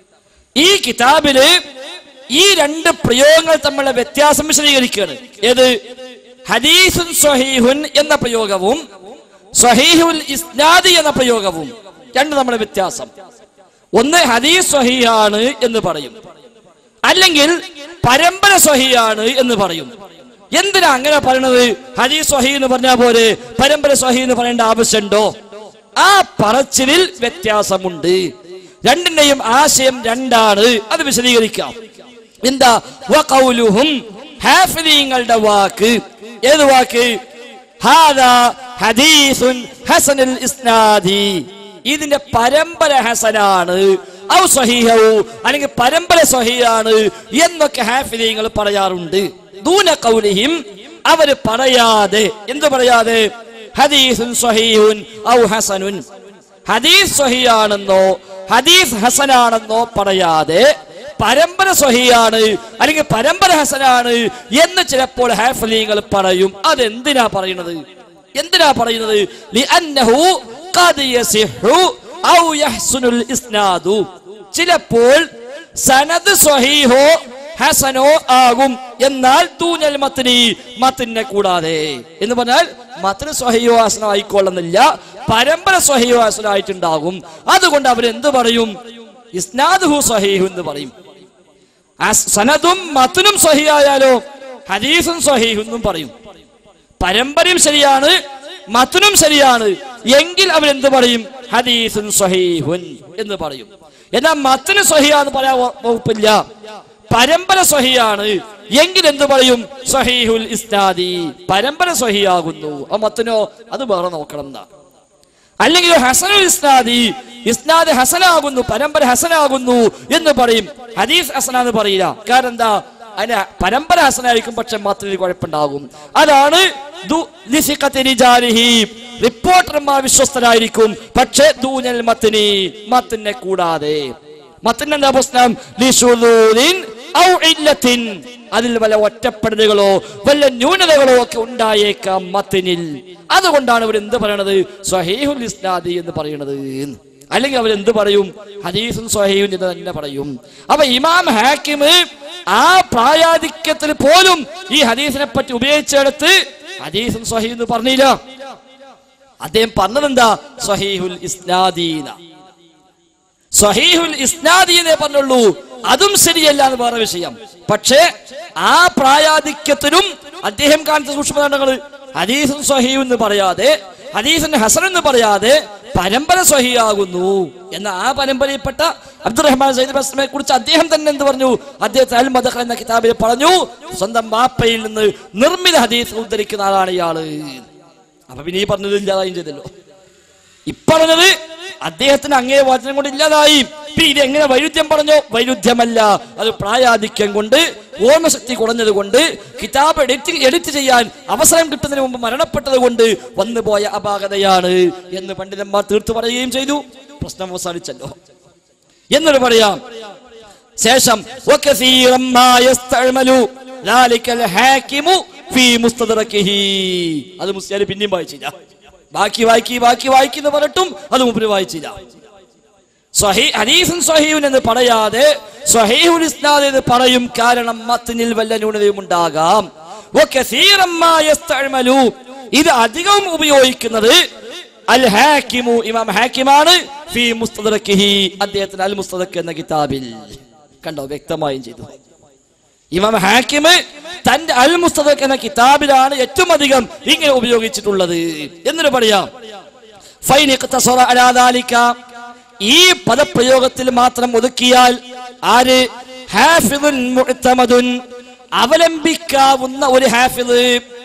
ഈ കിതാബില് ഈ രണ്ട് പ്രയോഗങ്ങൾ തമ്മിലുള്ള വ്യത്യാസം വിശദീകരിക്കുകയാണ് ഏത് ഹദീസുൻ സ്വഹീഹുൻ എന്ന പ്രയോഗവും സ്വഹീഹുൽ ഇസ്നാദി എന്ന പ്രയോഗവും രണ്ട് തമ്മിലുള്ള വ്യത്യാസം ഒന്ന് ഹദീസ് സ്വഹീഹാണ് എന്ന് പറയും അല്ലെങ്കിൽ പരമ്പര സ്വഹിയാണ് എന്ന് പറയും എന്തിനാ അങ്ങനെ പറയണത് ഹദീസ് സ്വഹി എന്ന് പറഞ്ഞാൽ പോലെ പരമ്പര സ്വഹി എന്ന് പറയേണ്ട ആവശ്യമുണ്ടോ ആ പറച്ചിലിൽ വ്യത്യാസമുണ്ട് രണ്ടിന്റെയും ആശയം രണ്ടാണ് അത് വിശദീകരിക്കാം എന്താ വഖൗലുഹും ഹാഫിദീങ്ങളുടെ വാക്ക് ഏത് വാക്ക് ഹാദാ ഹദീസുൻ ഹസനുൽ ഇസ്നാദി ഇതിന്റെ പരമ്പര ഹസനാണ് ഔ സഹീഹു അല്ലെങ്കിൽ പരമ്പര സഹിയാണ് എന്നൊക്കെ ഹാഫിദീങ്ങൾ പറയാറുണ്ട് ദൂന കൗലിഹിം അവര് പറയാതെ എന്ത് പറയാതെ ഹദീസുൻ സഹീഹുൻ ഔ ഹസനുൻ ഹദീസ് സഹിയാണെന്നോ ഹദീസ് ഹസനാണെന്നോ പറയാതെ പരമ്പര സ്വഹിയാണ് അല്ലെങ്കിൽ പരമ്പര ഹസനാണ് എന്ന് ചിലപ്പോൾ ഹാഫലീങ്ങൾ പറയും അതെന്തിനാ പറയുന്നത് എന്തിനാ പറയുന്നത് ലിഅന്നഹു ഖദ് യസിഹു ഔ യഹ്സുനുൽ ഇസ്നാദു ചിലപ്പോൾ സനദ് സ്വഹീഹോ ഹസനോ ആകും എന്നാൽ തൂനൽ മത്തിനി മത്തിനെ കൂടാതെ എന്ന് പറഞ്ഞാൽ മത്തിന് സ്വഹയോ ഹസനോ ആയിക്കൊള്ളുന്നില്ല പരമ്പര സ്വഹയോ ഹസനോ ആയിട്ടുണ്ടാകും അതുകൊണ്ട് അവരെന്ത് പറയും ഇസ്നാദുഹു സ്വഹീഹു എന്ന് പറയും അസ് സനദും മത്തിനും സ്വഹിയായാലോ ഹദീസും സ്വഹീഹു എന്നും പറയും പരമ്പരയും ശരിയാണ് മത്തിനും ശരിയാണ് എങ്കിൽ അവരെന്ത് പറയും ഹദീസുൻ സ്വഹീഹുൻ എന്ന് പറയും എന്നാൽ മത്തിന് സ്വഹിയാന്ന് പറയാൻ വ- വകുപ്പില്ല പരമ്പര സ്വഹിയാണ് എങ്കിൽ എന്ത് പറയും സ്വഹീഹുൽ ഇസ്നാദി പരമ്പര സ്വഹിയാകുന്നു ആ മത്തിനോ അത് വേറെ നോക്കണം എന്നാ അല്ലെങ്കിൽ ഹസനുൽ ഇസ്നാദി ഇസ്നാദ് ഹസനാകുന്നു പരമ്പര ഹസനാകുന്നു എന്ന് പറയും ഹദീസ് ഹസന എന്ന് പറയില്ല കാരണം എന്താ അതിന് പരമ്പര ഹസനായിരിക്കും പക്ഷെ മാത്രമേ കുഴപ്പമുണ്ടാകും അതാണ് ദു- ലിസിഖത്തി റിജാലിഹി. റിപ്പോർട്ടർമാർ വിശ്വസ്തരായിരിക്കും പക്ഷെ ദൂനൽ മത്തിനി മത്തിനെ കൂടാതെ മത്തിന് എന്താ പ്രശ്നം ലിശുദൂരിൻ ഔ ഇല്ലത്തിൻ. അതിൽ വല്ല ഒറ്റപ്പെടലുകളോ വല്ല ന്യൂനതകളോ ഒക്കെ ഉണ്ടായേക്കാം മത്തിനിൽ അതുകൊണ്ടാണ് ഇവർ എന്ത് പറയണത് സ്വഹീഹുൽ ഇസ്നാദി എന്ന് പറയണത് അല്ലെങ്കിൽ അവർ എന്ത് പറയും ഹദീസും സ്വഹീഹും എന്ന് തന്നെ പറയും അപ്പൊ ഇമാം ഹാക്കിം ആ പ്രായാധിക്യത്തിൽ പോലും ഈ ഹദീസിനെ പറ്റി ഉപയോഗിച്ചെടുത്ത് ഹദീസും സ്വഹീഹ് എന്ന് പറഞ്ഞില്ല അദ്ദേഹം പറഞ്ഞതെന്താ സ്വഹീഹുൽ ഇസ്നാദീന സ്വഹീഹുൽ ഇസ്നാദി എന്നേ പറഞ്ഞുള്ളൂ അതും ശരിയല്ല എന്ന് വേറെ വിഷയം പക്ഷേ ആ പ്രായാധിക്യത്തിലും അദ്ദേഹം കാണിച്ച സൂക്ഷ്മതകൾ ഹദീസും സ്വഹീഹ് എന്ന് പറയാതെ ഹദീസിന് ഹസൻ എന്ന് പറയാതെ പരമ്പര സ്വഹിയാകുന്നു എന്ന ആ പരമ്പരയിൽപ്പെട്ട അബ്ദുറഹ്മാൻ സൈദ് ബസ്മയെ കുറിച്ച് അദ്ദേഹം തന്നെ എന്ത് പറഞ്ഞു അദ്ദേഹത്തെ അൽ മദഖ് എന്ന കിതാബിൽ പറഞ്ഞു സ്വന്തം മാപ്പയിൽ നിന്ന് നിർമ്മിത ഹദീസ് ഉദ്ധരിക്കുന്ന ആളാണ് ഇയാള് അപ്പൊ പിന്നെ ഈ പറഞ്ഞത് ഇല്ലാതായും ചെയ്തല്ലോ ഇപ്പറഞ്ഞത് അദ്ദേഹത്തിന് അങ്ങേ വചനം കൊണ്ട് ഇല്ലാതായി പിന്നെ ഇത് എങ്ങനെ വൈരുദ്ധ്യം പറഞ്ഞോ വൈരുദ്ധ്യമല്ല അത് പ്രായാധിക്യം കൊണ്ട് ഓർമ്മശക്തി കുറഞ്ഞത് കൊണ്ട് കിതാബ് എഡിറ്റ് എഡിറ്റ് ചെയ്യാൻ അവസരം കിട്ടുന്നതിന് മുമ്പ് മരണപ്പെട്ടത് കൊണ്ട് വന്നുപോയ അപാകതയാണ് എന്ന് പണ്ഡിതന്മാർ തീർത്തു പറയുകയും ചെയ്തു പ്രശ്നം അവസാനിച്ചല്ലോ എന്നൊരു പറയാം ശേഷം وكثيرا ما يستعمل ذلك الحاكم في مستدركه അത് മുസ്ലിം പിന്നെയും വായിച്ചില്ല ബാക്കി വായിക്കി ബാക്കി വായിക്കുന്ന പറഞ്ഞിട്ടും അത് മുമ്പിൽ വായിച്ചില്ല സ്വഹീ ഹദീസും സ്വഹീഹുൻ എന്ന് പറയാതെ സ്വഹീഹുൽ ഇസ്നാദ് എന്ന് പറയും കാരണം മത്തിനിൽ വല്ല ന്യൂനതയും ഉണ്ടാകാം وكثيرا ما يستعمل ഇത് അധികവും ഉപയോഗിക്കുന്നത് അൽ ഹാക്കിമു ഇമാം ഹാക്കിമാണ് ഫി മുസ്തദറക്കിഹി അദ്ദേഹത്തിന് അൽ മുസ്തദർക്ക് എന്ന കിതാബിൽ കണ്ടോ വ്യക്തമായും ചെയ്തു ഇമാം ഹാക്കിമ് തന്റെ അൽ മുസ്തദർക്ക് എന്ന കിതാബിലാണ് ഏറ്റവും അധികം ഇങ്ങനെ ഉപയോഗിച്ചിട്ടുള്ളത് എന്നിട്ട് പറയാം ഫൈൻ ഇഖ്തസറ അലാ ദാലിക. ഈ പദപ്രയോഗത്തിൽ മാത്രം ഒതുക്കിയാൽ ആര് ഹാഫിദുൻ മുഅ്തമദുൻ അവലംബിക്കാവുന്ന ഒരു ഹാഫിദ്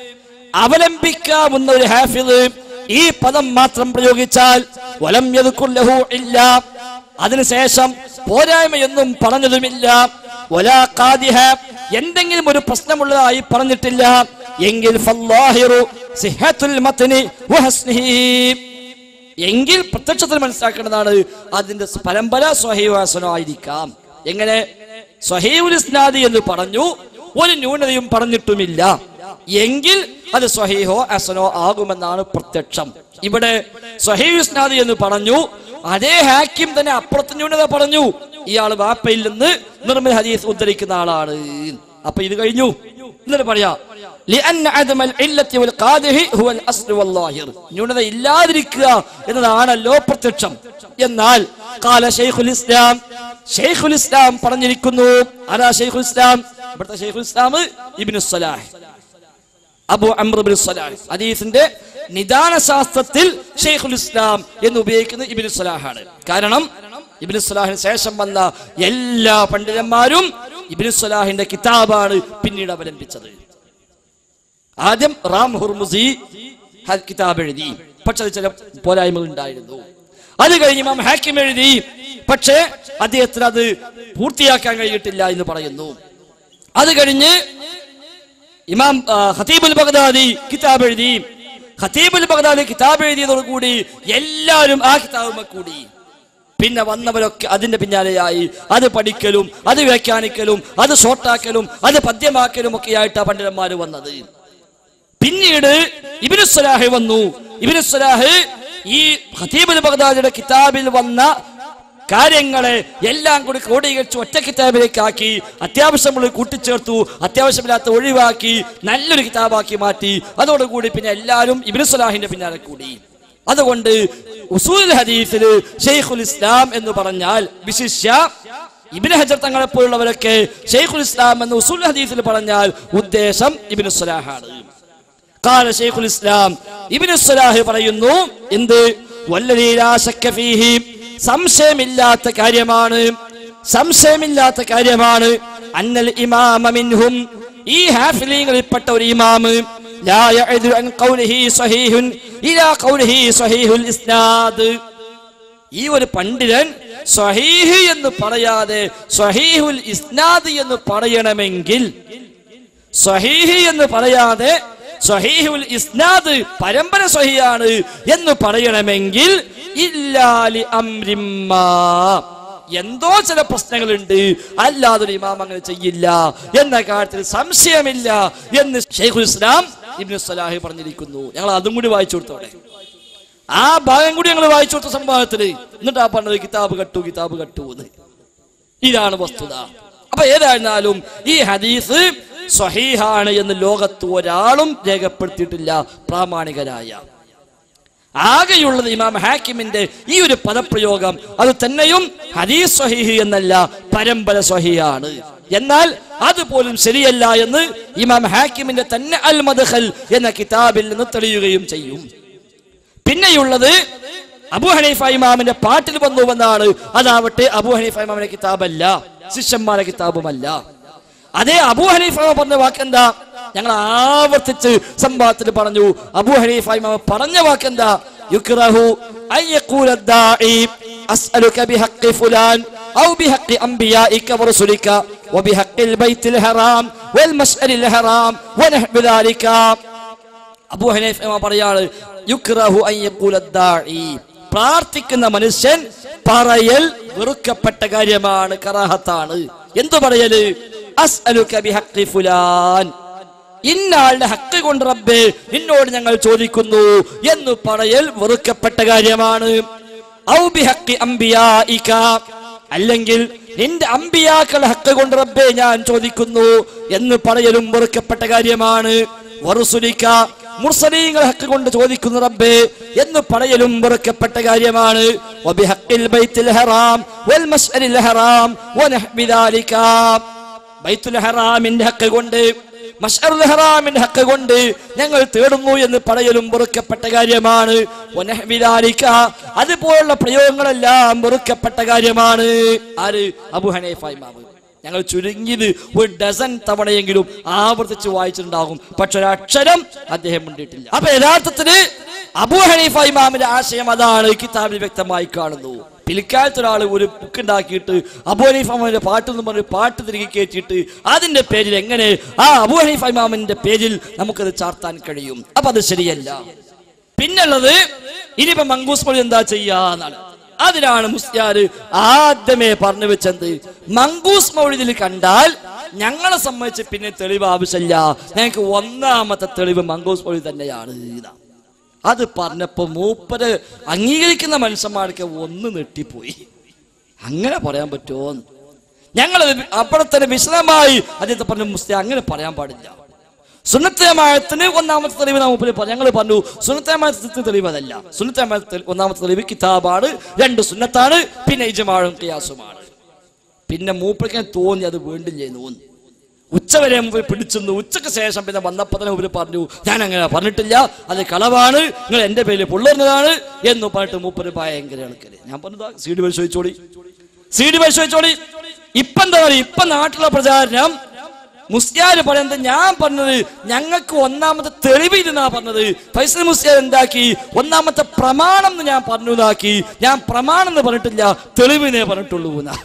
അവലംബിക്കാവുന്ന ഒരു ഹാഫിദ് ഈ പദം മാത്രം പ്രയോഗിച്ചാൽ വലം യദ്കുർ ലഹു ഇല്ല അതിനുശേഷം പോരായ്മയൊന്നും പറഞ്ഞതുമില്ല വലാ ഖാദിഹ എന്തെങ്കിലും ഒരു പ്രശ്നമുള്ളതായി പറഞ്ഞിട്ടില്ല എങ്കിൽ ഫല്ലാഹിറു സിഹത്തുൽ മത്നി വഹസ്നിഹി എങ്കിൽ പ്രത്യക്ഷത്തിൽ മനസ്സിലാക്കേണ്ടതാണ് അതിന്റെ പരമ്പര സ്വഹീവാസനോ ആയിരിക്കാം എങ്ങനെ സ്വഹീഉൽ ഇസ്നാദി എന്ന് പറഞ്ഞു ഒരു ന്യൂനതയും പറഞ്ഞിട്ടുമില്ല എങ്കിൽ അത് സ്വഹീഹോ അസനോ ആകുമെന്നാണ് പ്രത്യക്ഷം ഇവിടെ സ്വഹീഉൽ ഇസ്നാദി എന്ന് പറഞ്ഞു അതേ ഹാക്കിം തന്നെ അപ്പുറത്ത് ന്യൂനത പറഞ്ഞു ഇയാൾ വാപ്പയിൽ നിന്ന് നിർമ്മൽ ഹദീസ് ഉദ്ധരിക്കുന്ന ആളാണ് അപ്പൊ ഇത് കഴിഞ്ഞു എന്നിട്ട് പറയാ لأن عدم العلة والقادح هو الأصل والظاهر ന്യൂനത ഇല്ലാതിരിക്കുക എന്നതാണല്ലോ പ്രത്യക്ഷം എന്നാൽ കാല ഷെയ്ഖുൽ ഇസ്ലാം ഷെയ്ഖുൽ ഇസ്ലാം പറഞ്ഞിരിക്കുന്നു ആരാ ഷെയ്ഖുൽ ഇസ്ലാം ഇവിടുത്തെ ഷെയ്ഖുൽ ഇസ്ലാം Ibn Salah Abu Amr bin Salah ഹദീസിന്റെ നിദാന ശാസ്ത്രത്തിൽ ഷെയ്ഖുൽ ഇസ്ലാം എന്ന് ഉപയോഗിക്കുന്നത് ഇബ്നു സലാഹാണ് കാരണം ഇബ്നു സലാഹിന് ശേഷം വന്ന എല്ലാ പണ്ഡിതന്മാരും ഇബ്നു സലാഹിന്റെ കിതാബാണ് പിന്നീട് അവലംബിച്ചത് ആദ്യം റാം ഹുർമുസി ഹ- കിതാബ് എഴുതി പക്ഷെ അത് ചില പോരായ്മകൾ ഉണ്ടായിരുന്നു അത് കഴിഞ്ഞ് ഇമാം ഹാക്കിം എഴുതി പക്ഷേ അദ്ദേഹത്തിന് അത് പൂർത്തിയാക്കാൻ കഴിഞ്ഞിട്ടില്ല എന്ന് പറയുന്നു അത് കഴിഞ്ഞ് ഇമാം ആ, ഖതീബുൽ ബഗ്ദാദി കിതാബ് എഴുതി ഖതീബുൽ ബഗ്ദാദി കിതാബ് എഴുതിയതോടുകൂടി എല്ലാവരും ആ കിതാബുമ കൂടി പിന്നെ വന്നവരൊക്കെ അതിന്റെ പിന്നാലെയായി അത് പഠിക്കലും അത് വ്യാഖ്യാനിക്കലും അത് ഷോർട്ടാക്കലും അത് പദ്യമാക്കലും ഒക്കെ ആയിട്ടാണ് പണ്ഡിതന്മാർ വന്നത് പിന്നീട് ഇബിനു സലാഹ് വന്നു ഇബിനു സലാഹ് ഈ ഖതീബുൽ ബഗ്ദാദിയുടെ കിതാബിൽ വന്ന കാര്യങ്ങളെ എല്ലാം കൂടി ക്രോഡീകരിച്ച് ഒറ്റ കിതാബിലേക്ക് ആക്കി അത്യാവശ്യമുള്ള കൂട്ടിച്ചേർത്തു അത്യാവശ്യമില്ലാത്ത ഒഴിവാക്കി നല്ലൊരു കിതാബാക്കി മാറ്റി അതോടുകൂടി പിന്നെ എല്ലാവരും ഇബ്നു സലാഹിന്റെ പിന്നാലെ കൂടി അതുകൊണ്ട് ഉസൂൽ ഹദീസിൽ ഷെയ്ഖുൽ ഇസ്ലാം എന്ന് പറഞ്ഞാൽ വിശിഷ്യ ഇബിന് ഹജർ തങ്ങളെ പോലുള്ളവരൊക്കെ ഷെയ്ഖുൽ ഇസ്ലാം എന്ന് ഉസൂൽ ഹദീസിൽ പറഞ്ഞാൽ ഉദ്ദേശം ഇബിന് സലാഹാണ് قال شيخ الاسلام ഇബ്നു സലാഹ് പറയുന്നു എന്ത് വല്ലദീ ലാ ശക്ക ഫീഹി സംശയമില്ലാത്ത കാര്യമാണ് സംശയമില്ലാത്ത കാര്യമാണ് അന്നൽ ഇമാമ മിൻഹും ഈ ഹാഫിലീങ്ങളിൽപ്പെട്ട ഒരു ഇമാമ് ലാ യഅദു അൻ ഖൗലിഹി സ്വഹീഹുൻ ഇലാ ഖൗലിഹി സ്വഹീഹുൽ ഇസ്നാദ് ഈ ഒരു പണ്ഡിതൻ സ്വഹീഹ് എന്ന് പറയാതെ സ്വഹീഹുൽ ഇസ്നാദ് എന്ന് പറയണമെങ്കിൽ സ്വഹീഹ് എന്ന് പറയാതെ സ്വഹീഹുൽ ഇസ്നാദ് പരമ്പര സ്വഹിയാണ് എന്ന് പറയണമെങ്കിൽ ഇല്ലാലി അംരിമ്മ എന്തോ ചില പ്രശ്നങ്ങളുണ്ട് അല്ലാതെ ഒരു ഇമാം അങ്ങനെ ചെയ്യില്ല എന്ന കാര്യത്തിൽ സംശയമില്ല എന്ന് ഷെയ്ഖുൽ ഇസ്ലാം ഇബ്നു സലാഹി പറഞ്ഞിരിക്കുന്നു ഞങ്ങൾ അതും കൂടി വായിച്ചു കൊടുത്തോടെ ആ ഭാഗം കൂടി ഞങ്ങൾ വായിച്ചു കൊടുത്ത സംഭവത്തില് എന്നിട്ട് ആ പറഞ്ഞത് കിതാബ് കട്ടു കിതാബ് കട്ടു എന്ന് ഇതാണ് വസ്തുത അപ്പൊ ഏതായിരുന്നാലും ഈ ഹദീസ് സ്വഹീഹാണ് എന്ന് ലോകത്ത് ഒരാളും രേഖപ്പെടുത്തിയിട്ടില്ല പ്രാമാണികരായ ആകെയുള്ളത് ഇമാം ഹാക്കിമിന്റെ ഈ ഒരു പദപ്രയോഗം അത് തന്നെയും ഹദീസ് സ്വഹീഹ് എന്നല്ല പരമ്പര സ്വഹിയാണ് എന്നാൽ അതുപോലും ശരിയല്ല എന്ന് ഇമാം ഹാക്കിമിന്റെ തന്നെ അൽ മദ്ഖൽ എന്ന കിതാബിൽ നിന്ന് തെളിയുകയും ചെയ്യും പിന്നെയുള്ളത് അബു ഹനീഫ ഇമാമിന്റെ പാട്ടിൽ വന്നുവെന്നാണ് അതാവട്ടെ അബു ഹനീഫ ഇമാമിന്റെ കിതാബല്ല ശിഷ്യന്മാരുടെ കിതാബുമല്ല അതേ അബു ഹനീഫ പറഞ്ഞ വാക്കെന്താ ഞങ്ങൾ ആവർത്തിച്ച് സംഭവത്തിൽ പറഞ്ഞു അബു ഹനീഫ ഇമാം പറഞ്ഞ വാക്കെന്താ യുക്റഹു അൻ യഖൂല الداعي أسألك بحق فلان أو بحق أنبيائك ورسلك وبحق البيت الحرام والمسأل الحرام ونحو ذلك അബൂ ഹനീഫ് ഇമാം പറയാണ് യുക്റഹു അൻ യഖൂല ദാഇ പ്രാർത്ഥിക്കുന്ന മനുഷ്യൻ പറയൽ വെറുക്കപ്പെട്ട കാര്യമാണ് കറാഹത്താണ് എന്തു പറയല് അസ്അലുക ബിഹഖി ഫുലാൻ ഇന്നാളുടെ ഹക്ക് കൊണ്ട് റബ്ബേ നിന്നോട് ഞങ്ങൾ ചോദിക്കുന്നു എന്ന് പറയൽ വെറുക്കപ്പെട്ട കാര്യമാണ് ഔ ബിഹഖി അംബിയായിക അല്ലെങ്കിൽ നിന്റെ അമ്പിയാക്കളുടെ ഹക്ക് കൊണ്ട് റബ്ബേ ഞാൻ ചോദിക്കുന്നു എന്ന് പറയലും വെറുക്കപ്പെട്ട കാര്യമാണ് വറുസുലിക്ക മുർസലീങ്ങൾ ഹക്ക് കൊണ്ട് ചോദിക്കുന്നു റബ്ബേ എന്ന് പറയലും വെറുക്കപ്പെട്ട കാര്യമാണ് വബിഹഖിൽ ബൈത്തുൽ ഹറാം വൽ മസ്അലിൽ ഹറാം വനഹ്ബി ദാലിക ബൈത്തുൽ ഹറാമിന്റെ ഹക്ക് കൊണ്ട് മഷ്അറുൽ ഹറാമിന്റെ ഹക്ക് കൊണ്ട് ഞങ്ങൾ തേടുന്നു എന്ന് പറയലും വെറുക്കപ്പെട്ട കാര്യമാണ് വനഹ്ബി ദാലിക അതുപോലുള്ള പ്രയോഗങ്ങളെല്ലാം വെറുക്കപ്പെട്ട കാര്യമാണ് ആര് അബു ഹനീഫ ഇമാമ് ഞങ്ങൾ ചുരുങ്ങിയത് ഒരു ഡസൻ തവണയെങ്കിലും ആവർത്തിച്ച് വായിച്ചിട്ടുണ്ടാകും പക്ഷെ ഒരക്ഷരം അദ്ദേഹം മുണ്ടിട്ടില്ല അപ്പൊ യഥാർത്ഥത്തില് അബൂ ഹനീഫ ഇമാമിന്റെ ആശയം അതാണ് ഈ കിതാബിൽ വ്യക്തമായി കാണുന്നു പിൽക്കാലത്ത് ഒരാൾ ഒരു ബുക്ക് ഉണ്ടാക്കിയിട്ട് അബൂ ഹനീഫ ഇമാമിന്റെ പാട്ട് എന്ന് പറഞ്ഞ് പാട്ട് തിരികെ കയറ്റിയിട്ട് അതിന്റെ പേരിൽ എങ്ങനെ ആ അബൂ ഹനീഫ ഇമാമിന്റെ പേരിൽ നമുക്കത് ചാർത്താൻ കഴിയും അപ്പൊ അത് ശരിയല്ല പിന്നുള്ളത് ഇനിയിപ്പോ മങ്കൂസ് മൊഴി എന്താ ചെയ്യാന്നാണ് അതിനാണ് മുസ്ലിയാർ ആദ്യമേ പറഞ്ഞു വെച്ചത് മങ്കൂസ് മൗലിദിൽ കണ്ടാൽ ഞങ്ങളെ സംബന്ധിച്ച് പിന്നെ തെളിവ് ആവശ്യമില്ല ഞങ്ങൾക്ക് ഒന്നാമത്തെ തെളിവ് മങ്കൂസ് മൗലി തന്നെയാണ് ഇതാ. അത് പറഞ്ഞപ്പോ മൂപ്പര് അംഗീകരിക്കുന്ന മനുഷ്യന്മാർക്ക് ഒന്ന് നെട്ടിപ്പോയി അങ്ങനെ പറയാൻ പറ്റുമോ ഞങ്ങൾ അപ്പോൾ തന്നെ വിശദമായി അദ്ദേഹത്തെ പറഞ്ഞു മുസ്ലിം അങ്ങനെ പറയാൻ പാടില്ല സുന്നത്തമായത്തിന് ഒന്നാമത്തെ തെളിവ് നാം മുമ്പിൽ പറഞ്ഞു ഞങ്ങൾ പറഞ്ഞു സുന്നത്തമായത്തിന് തെളിവ് അതല്ല സുന്നത്തമായത്തിൽ ഒന്നാമത്തെ തെളിവ് കിതാബാണ് രണ്ട് സുന്നത്താണ് പിന്നെ ഇജമാഴും കിയാസുമാണ് പിന്നെ മൂപ്പർക്ക് തോന്നി അത് വേണ്ടില്ലേന്ന് തോന്നി ഉച്ചവരെ മുമ്പ് പിടിച്ചെന്നു ഉച്ചക്ക് ശേഷം പിന്നെ വന്നപ്പോ തന്നെ മുമ്പിൽ പറഞ്ഞു ഞാൻ അങ്ങനെ പറഞ്ഞിട്ടില്ല അത് കളവാണ് നിങ്ങൾ എന്റെ പേരിൽ പൊള്ളുന്നതാണ് എന്ന് പറഞ്ഞിട്ട് മൂപ്പര് ഭയങ്കര ആൾക്കാര് ഞാൻ പറഞ്ഞതാ സി ഡി പരിശോധിച്ചോളി സി ഡി പരിശോധിച്ചോളി ഇപ്പൊ എന്താ പറയുക ഇപ്പൊ നാട്ടിലുള്ള പ്രചാരണം മുസ്ലിയാർ പറയുന്നത് ഞാൻ പറഞ്ഞത് ഞങ്ങൾക്ക് ഒന്നാമത്തെ തെളിവ് ഇതെന്നാ പറഞ്ഞത് ഫൈസൽ മുസ്ലിയാർ എന്താക്കി ഒന്നാമത്തെ പ്രമാണം എന്ന് ഞാൻ പറഞ്ഞു എന്നാക്കി ഞാൻ പ്രമാണം എന്ന് പറഞ്ഞിട്ടില്ല തെളിവിനെ പറഞ്ഞിട്ടുള്ളൂ എന്നാ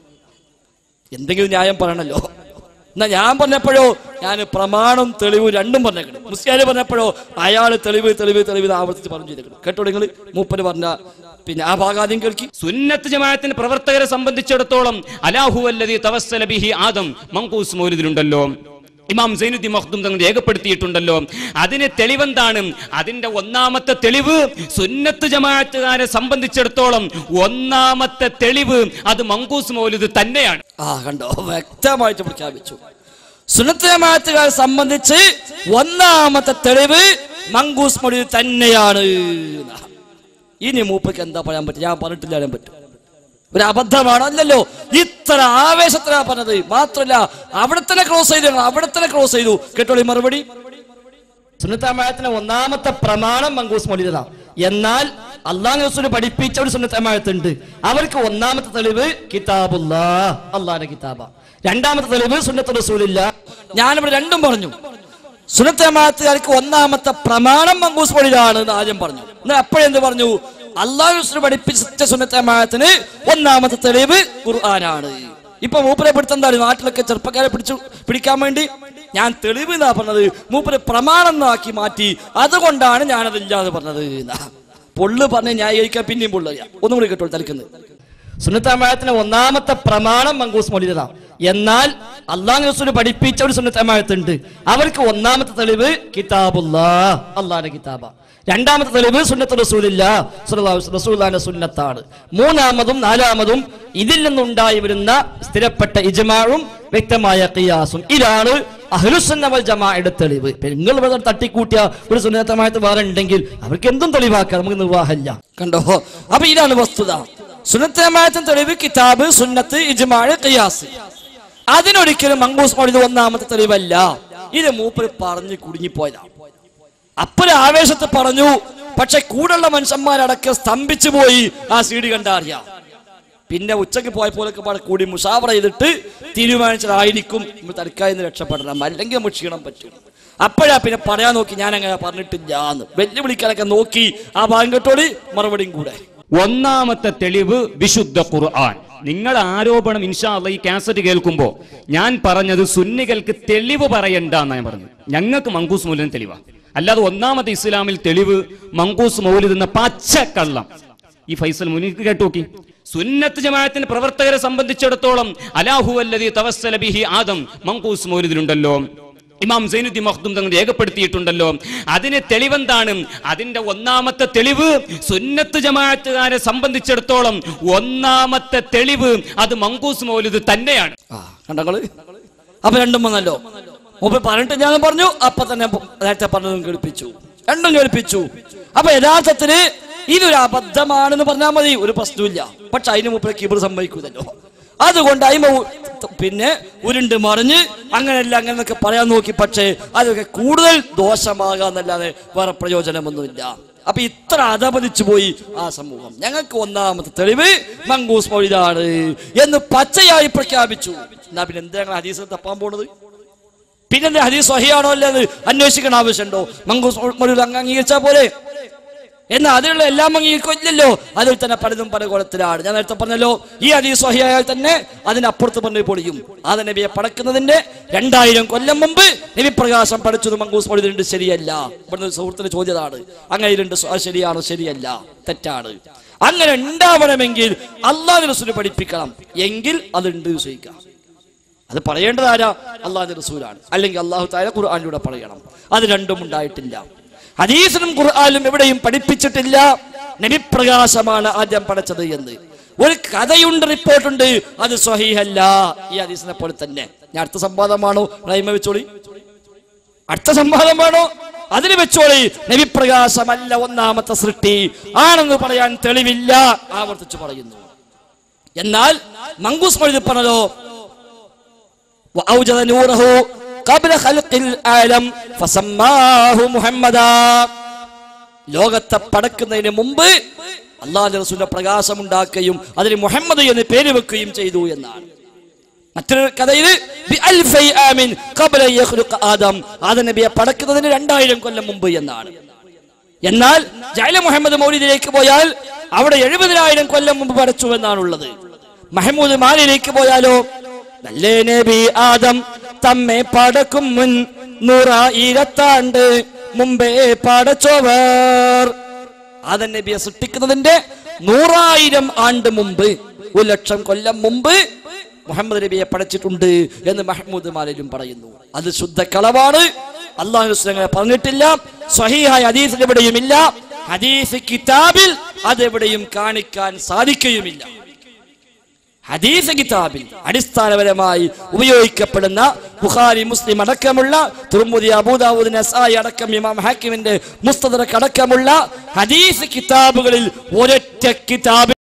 എന്തെങ്കിലും ന്യായം പറയണല്ലോ എന്നാ ഞാൻ പറഞ്ഞപ്പോഴോ ഞാൻ പ്രമാണം തെളിവ് രണ്ടും പറഞ്ഞേക്കണം മുസ്ലിയാർ പറഞ്ഞപ്പോഴോ അയാൾ തെളിവ് തെളിവ് തെളിവ് എന്ന് ആവർത്തിച്ച് പറഞ്ഞു ചെയ്തേക്കണം കേട്ടോ നിങ്ങൾ മൂപ്പര് പറഞ്ഞ പിന്നെ ആ ഭാഗം ആദ്യം കേൾക്കി സുന്നത്ത് ജമാഅത്തിന്റെ പ്രവർത്തകരെ സംബന്ധിച്ചിടത്തോളം അലാഹു അല്ലതി തവസ്സല ബിഹി ആദം മങ്കൂസ് മൗലിദിലുണ്ടല്ലോ ഇമാം സൈനുദ്ദീൻ മഖ്ദൂം തങ്ങൾ രേഖപ്പെടുത്തിയിട്ടുണ്ടല്ലോ അതിന് തെളിവെന്താണ് അതിന്റെ ഒന്നാമത്തെ തെളിവ് സുന്നത്ത് ജമാഅത്തുകാരെ സംബന്ധിച്ചിടത്തോളം ഒന്നാമത്തെ തെളിവ് അത് മങ്കൂസ് മൗലിദ് തന്നെയാണ് ആ കണ്ടോ വ്യക്തമായിട്ട് പ്രഖ്യാപിച്ചു സുന്നത്ത് ജമാഅത്തുകാരെ സംബന്ധിച്ച് ഒന്നാമത്തെ തെളിവ് മങ്കൂസ് മൊഴി തന്നെയാണ് എന്നാ. ഇനി മൂപ്പയ്ക്ക് എന്താ പറയാൻ പറ്റും ഞാൻ പറഞ്ഞിട്ടില്ല പറയാൻ പറ്റും ഒരു അബദ്ധമാണ് അല്ലല്ലോ ഇത്ര ആവേശത്തിലാ പറഞ്ഞത് മാത്രല്ല അവിടെ തന്നെ ക്രോസ് ചെയ്തു ഞങ്ങൾ അവിടെ തന്നെ ക്രോസ് ചെയ്തു കേട്ടോളി മറുപടി സുന്നത്തമായത്തിന്റെ ഒന്നാമത്തെ പ്രമാണം മങ്കൂസ് മൊഴിയതാണ് എന്നാൽ അള്ളാഹ് റസൂൽ പഠിപ്പിച്ച ഒരു സുന്നത്തമായത്തുണ്ട് അവർക്ക് ഒന്നാമത്തെ തെളിവ് കിതാബുല്ല അള്ളാഹിന്റെ കിതാബ രണ്ടാമത്തെ തെളിവ് സുന്നത്ത് റസൂലില്ല ഞാനിവിടെ രണ്ടും പറഞ്ഞു സുന്നത്തമായത്തുകാർക്ക് ഒന്നാമത്തെ പ്രമാണം മങ്കൂസ് മൊഴിയാണ് എന്ന് ആദ്യം പറഞ്ഞു എന്നാൽ അപ്പോഴെന്ത് പറഞ്ഞു അള്ളാഹു റസൂൽ പഠിപ്പിച്ച സുന്നത്തമായത്തിന് ഒന്നാമത്തെ തെളിവ് ഖുർആനാണ് ഇപ്പൊ മൂപ്പരെ പിടുത്തെന്താണ് നാട്ടിലൊക്കെ ചെറുപ്പക്കാരെ പിടിച്ചു പിടിക്കാൻ വേണ്ടി ഞാൻ തെളിവ് എന്നാ പറഞ്ഞത് മൂപ്പര് പ്രമാണം എന്നാക്കി മാറ്റി അതുകൊണ്ടാണ് ഞാനതില്ലാന്ന് പറഞ്ഞത് എന്നാ. പൊള്ളു പറഞ്ഞ് ന്യായീകരിക്കാൻ പിന്നെയും പൊള്ളറിയാം ഒന്നും കൂടി കേട്ടോ തലക്കുന്നത് സുന്നത്തമായത്തിന് ഒന്നാമത്തെ പ്രമാണം മങ്കൂസ് മൊഴിയതാണ് എന്നാൽ അള്ളാഹ് റസൂൽ പഠിപ്പിച്ച ഒരു സുന്നത്തമായത്തുണ്ട് അവർക്ക് ഒന്നാമത്തെ തെളിവ് കിതാബുല്ല അള്ളാഹിന്റെ കിതാബ രണ്ടാമത്തെ തെളിവ് സുന്നത്ത് റസൂലില്ല റസൂലിന്റെ സുന്നത്താണ് മൂന്നാമതും നാലാമതും ഇതിൽ നിന്നുണ്ടായി വരുന്ന സ്ഥിരപ്പെട്ട ഇജമാഴും വ്യക്തമായ ഖിയാസും ഇതാണ് അഹ്ലുസുന്ന വൽ ജമാഅയുടെ തെളിവ് ഇപ്പൊ നിങ്ങൾ ഇവിടെ തട്ടിക്കൂട്ടിയ ഒരു സുന്നത്തമായത്ത് വേറെ ഉണ്ടെങ്കിൽ അവർക്ക് എന്തും തെളിവാക്കാം നമുക്ക് നിർവാഹമില്ല കണ്ടോ അപ്പൊ ഇതാണ് വസ്തുത സുന്നത്തമായത്തിന് തെളിവ് കിതാബ് സുന്നത്ത് ഇജ്മാഴ് ഖിയാസ് അതിനൊരിക്കലും മങ്കൂസ് മൊഴിത് ഒന്നാമത്തെ തെളിവല്ല ഇത് മൂപ്പര് പറഞ്ഞ് കുടുങ്ങിപ്പോയതാണ് അപ്പൊരു ആവേശത്തെ പറഞ്ഞു പക്ഷെ കൂടുള്ള മനുഷ്യന്മാരടക്കം സ്തംഭിച്ചു പോയി ആ സീഡി കണ്ടാ അറിയാം പിന്നെ ഉച്ചയ്ക്ക് പോയപ്പോലൊക്കെ പാടെ കൂടി മുഷാവറ ചെയ്തിട്ട് തീരുമാനിച്ചതായിരിക്കും നമ്മൾ തൽക്കാലം നിന്ന് രക്ഷപ്പെടണം അല്ലെങ്കിൽ നമുക്ക് ക്ഷീണം പറ്റും അപ്പോഴാ പിന്നെ പറയാൻ നോക്കി ഞാൻ അങ്ങനെ പറഞ്ഞിട്ടില്ല എന്ന് വെല്ലുവിളിക്കാനൊക്കെ നോക്കി ആ ഭാഗം കേട്ടോളി മറുപടിയും കൂടെ ഒന്നാമത്തെ തെളിവ് വിശുദ്ധ ഖുർആൻ നിങ്ങൾ ആരോപണം ഇൻഷാ അള്ളാ ഈ കാസറ്റ് കേൾക്കുമ്പോ ഞാൻ പറഞ്ഞത് സുന്നികൾക്ക് തെളിവ് പറയണ്ട എന്നാ ഞാൻ പറഞ്ഞത് ഞങ്ങൾക്ക് മങ്കൂസ് മൗലിന് തെളിവാ അല്ലാതെ ഒന്നാമത്തെ ഇസ്ലാമിൽ തെളിവ് മങ്കൂസ് മൗലിദ് എന്ന പച്ചക്കള്ളം ഈ ഫൈസൽ മുനിക്ക് കേട്ടോക്കി സുന്നത്ത് ജമാഅത്തിന്റെ പ്രവർത്തകരെ സംബന്ധിച്ചിടത്തോളം അലാഹു അല്ലതി തവസ്സല ബിഹി ആദം മങ്കൂസ് മൗലിദിലുണ്ടല്ലോ ഇമാം സൈനുദ്ദീൻ മഖ്ദൂം തങ്ങൾ രേഖപ്പെടുത്തിയിട്ടുണ്ടല്ലോ അതിന് തെളിവെന്താണ് അതിന്റെ ഒന്നാമത്തെ തെളിവ് സുന്നത്ത് ജമാഅത്തുകാരെ സംബന്ധിച്ചിടത്തോളം ഒന്നാമത്തെ തെളിവ് അത് മങ്കൂസ് മൗലിദ് തന്നെയാണ് ആ കണ്ടങ്ങള് അപ്പൊ രണ്ടും വന്നല്ലോ മുമ്പ് പറഞ്ഞിട്ട് ഞാൻ പറഞ്ഞു അപ്പൊ തന്നെ നേരത്തെ പറഞ്ഞതും കേൾപ്പിച്ചു രണ്ടും കേൾപ്പിച്ചു അപ്പൊ യഥാർത്ഥത്തില് ഇതൊരു അബദ്ധമാണെന്ന് പറഞ്ഞാൽ മതി ഒരു പ്രശ്നമില്ല പക്ഷെ അതിന് മുമ്പ് കിബർ സംഭവിക്കൂതല്ലോ അതുകൊണ്ട് അയിമ ഉ- പിന്നെ ഉരുണ്ട് മറിഞ്ഞ് അങ്ങനെയല്ല അങ്ങനെ എന്നൊക്കെ പറയാൻ നോക്കി പക്ഷേ അതൊക്കെ കൂടുതൽ ദോഷമാകാന്നല്ലാതെ വേറെ പ്രയോജനമൊന്നുമില്ല അപ്പൊ ഇത്ര അധപതിച്ചു പോയി ആ സമൂഹം ഞങ്ങൾക്ക് ഒന്നാമത്തെ തെളിവ് മങ്കൂസ് മൗലിദാണ് എന്ന് പച്ചയായി പ്രഖ്യാപിച്ചു എന്നാ പിന്നെ എന്താ ഞങ്ങൾ ഹദീസ് തപ്പാൻ പോണത് പിന്നെന്താ ഹദീസ് സ്വഹിയാണോ അല്ലെന്ന് അന്വേഷിക്കണം ആവശ്യമുണ്ടോ മങ്കൂസ് മൗലിദ് അങ്ങ് അംഗീകരിച്ചാൽ പോലെ എന്നാൽ അതിലുള്ള എല്ലാം അംഗീകരിക്കില്ലല്ലോ അതിൽ തന്നെ പലതും പല കുളത്തിലാണ് ഞാൻ നേരത്തെ പറഞ്ഞല്ലോ ഈ ഹദീസ് സ്വഹിയായാൽ തന്നെ അതിനപ്പുറത്ത് പറഞ്ഞു പൊളിയും ആ നബിയെ പടക്കുന്നതിന്റെ രണ്ടായിരം കൊല്ലം മുമ്പ് നബി പ്രകാശം പഠിച്ചത് മങ്കൂസ് മൊഴിതുണ്ട് ശരിയല്ല ഇവിടുന്ന് ഒരു സുഹൃത്തിന് ചോദ്യതാണ് അങ്ങനെ രണ്ട് ശരിയാണോ ശരിയല്ല തെറ്റാണ് അങ്ങനെ ഉണ്ടാവണമെങ്കിൽ അള്ളാഹു റസൂല് പഠിപ്പിക്കണം എങ്കിൽ അതുണ്ട് വിശ്വസിക്കാം അത് പറയേണ്ടത് ആരാ അള്ളാഹു റസൂലാണ് അല്ലെങ്കിൽ അള്ളാഹു താല ഖുർആാനിലൂടെ പറയണം അത് രണ്ടും ഉണ്ടായിട്ടില്ല ഹദീസിനും ഖുർആാനും എവിടെയും പഠിപ്പിച്ചിട്ടില്ല നബിപ്രകാശമാണ് ആദ്യം പഠിച്ചത് എന്ന് ഒരു കഥയുണ്ട് റിപ്പോർട്ടുണ്ട് അത് സ്വഹീഹല്ല ഈ ഹദീസിനെ പോലെ തന്നെ ഞാൻ അടുത്ത സംവാദമാണോ റൈമ വെച്ചോളി അടുത്ത സംവാദമാണോ അതിന് വെച്ചോളി നബിപ്രകാശമല്ല ഒന്നാമത്തെ സൃഷ്ടി ആണെന്ന് പറയാൻ തെളിവില്ല ആവർത്തിച്ചു പറയുന്നു എന്നാൽ മങ്കൂസ് മൊഴി പറഞ്ഞതോ وأوجد نوره قبل خلق العالم فسماه محمدا ലോകത്തെ പടക്കുന്നതിന് മുമ്പ് അള്ളാഹു റസൂലിന്റെ പ്രകാശം ഉണ്ടാക്കുകയും അതിന് മുഹമ്മദ് എന്ന് പേര് വെക്കുകയും ചെയ്തു എന്നാണ് മറ്റൊരു കഥയിൽ ബിഅൽഫൈ ആമിൻ ഖബ്ല യഖ്ലുഖ ആദം ആദം നബിയെ പടക്കുന്നതിന് രണ്ടായിരം കൊല്ലം മുമ്പ് എന്നാണ് എന്നാൽ ജൈല മുഹമ്മദ് മൗലിദിലേക്ക് പോയാൽ അവിടെ എഴുപതിനായിരം കൊല്ലം മുമ്പ് പടച്ചു എന്നാണുള്ളത് മഹമൂദ് മാലിലേക്ക് പോയാലോ നല്ല നബി ആദം തമ്മെ പടക്കും മുൻ നൂറായിരത്താണ്ട് മുമ്പേ പടച്ചോവർ ആദം നബിയെ സൃഷ്ടിക്കുന്നതിന്റെ നൂറായിരം ആണ്ട് മുമ്പ് ഒരു ലക്ഷം കൊല്ലം മുമ്പ് മുഹമ്മദ് നബിയെ പടച്ചിട്ടുണ്ട് എന്ന് മഹ്മൂദ് മാലിലും പറയുന്നു അത് ശുദ്ധ കളവാണ് അള്ളാഹു റസൂൽ പറഞ്ഞിട്ടില്ല സ്വഹീഹായ ഹദീസിൽ എവിടെയുമില്ല ഹദീസ് കിതാബിൽ അതെവിടെയും കാണിക്കാൻ സാധിക്കുകയുമില്ല ഹദീസ് കിതാബിൽ അടിസ്ഥാനപരമായി ഉപയോഗിക്കപ്പെടുന്ന ബുഖാരി മുസ്ലിം അടക്കമുള്ള തുർമുദി അബൂദാവൂദ് നസായി അടക്കം ഇമാം ഹാക്കിമിന്റെ മുസ്തദറക്ക് അടക്കമുള്ള ഹദീസ് കിതാബുകളിൽ ഒരൊറ്റ കിതാബ്